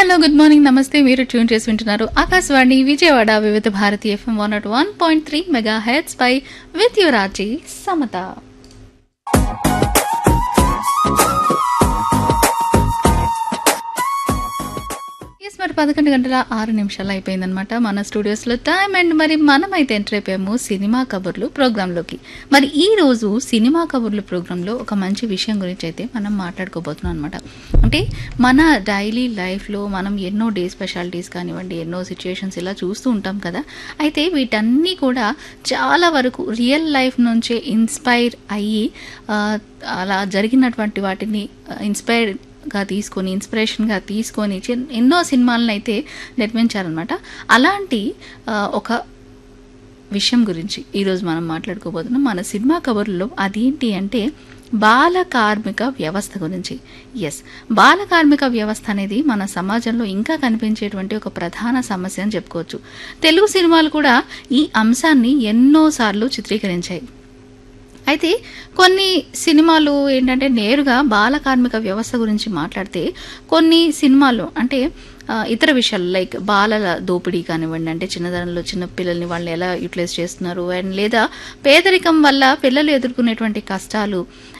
hello good morning నమస్తే మీరు tune చేసి వింటున్నారు Akashvani Vijayawada Vividh Bharati FM one naught one point three megahertz పై విత్ యువరాజీ సమత ఎస్ మరి పదకొండు గంటల ఆరు నిమిషాలు అయిపోయిందనమాట మన స్టూడియోస్లో టైం అండ్ మరి మనమైతే ఎంటర్ అయిపోయాము సినిమా కబుర్లు ప్రోగ్రాంలోకి మరి ఈ రోజు సినిమా కబుర్లు ప్రోగ్రాంలో ఒక మంచి విషయం గురించి అయితే మనం మాట్లాడుకోబోతున్నాం అనమాట అంటే మన డైలీ లైఫ్లో మనం ఎన్నో డే స్పెషాలిటీస్ కానివ్వండి ఎన్నో సిచ్యుయేషన్స్ ఇలా చూస్తూ ఉంటాం కదా అయితే వీటన్నీ కూడా చాలా వరకు రియల్ లైఫ్ నుంచే ఇన్స్పైర్ అయ్యి ఆ, అలా జరిగినటువంటి వాటిని ఇన్స్పైర్ గా తీసుకొని ఇన్స్పిరేషన్గా తీసుకొని చిన్- ఎన్నో సినిమాలను అయితే నిర్మించారనమాట అలాంటి ఆ, ఒక విషయం గురించి ఈరోజు మనం మాట్లాడుకోబోతున్నాం మన సినిమా కబుర్లో అదేంటి అంటే బాల కార్మిక వ్యవస్థ గురించి ఎస్ బాల కార్మిక వ్యవస్థ అనేది మన సమాజంలో ఇంకా కనిపించేటువంటి ఒక ప్రధాన సమస్య అని చెప్పుకోవచ్చు తెలుగు సినిమాలు కూడా ఈ అంశాన్ని ఎన్నోసార్లు చిత్రీకరించాయి అయితే కొన్ని సినిమాలు ఏంటంటే నేరుగా బాల కార్మిక వ్యవస్థ గురించి మాట్లాడితే కొన్ని సినిమాలు అంటే ఆ, ఇతర విషయాలు లైక్ బాలల దోపిడీ కానివ్వండి అంటే చిన్నదనంలో చిన్న పిల్లల్ని వాళ్ళని ఎలా యూటిలైజ్ చేస్తున్నారు అండ్ లేదా పేదరికం వల్ల పిల్లలు ఎదుర్కొనేటువంటి కష్టాలు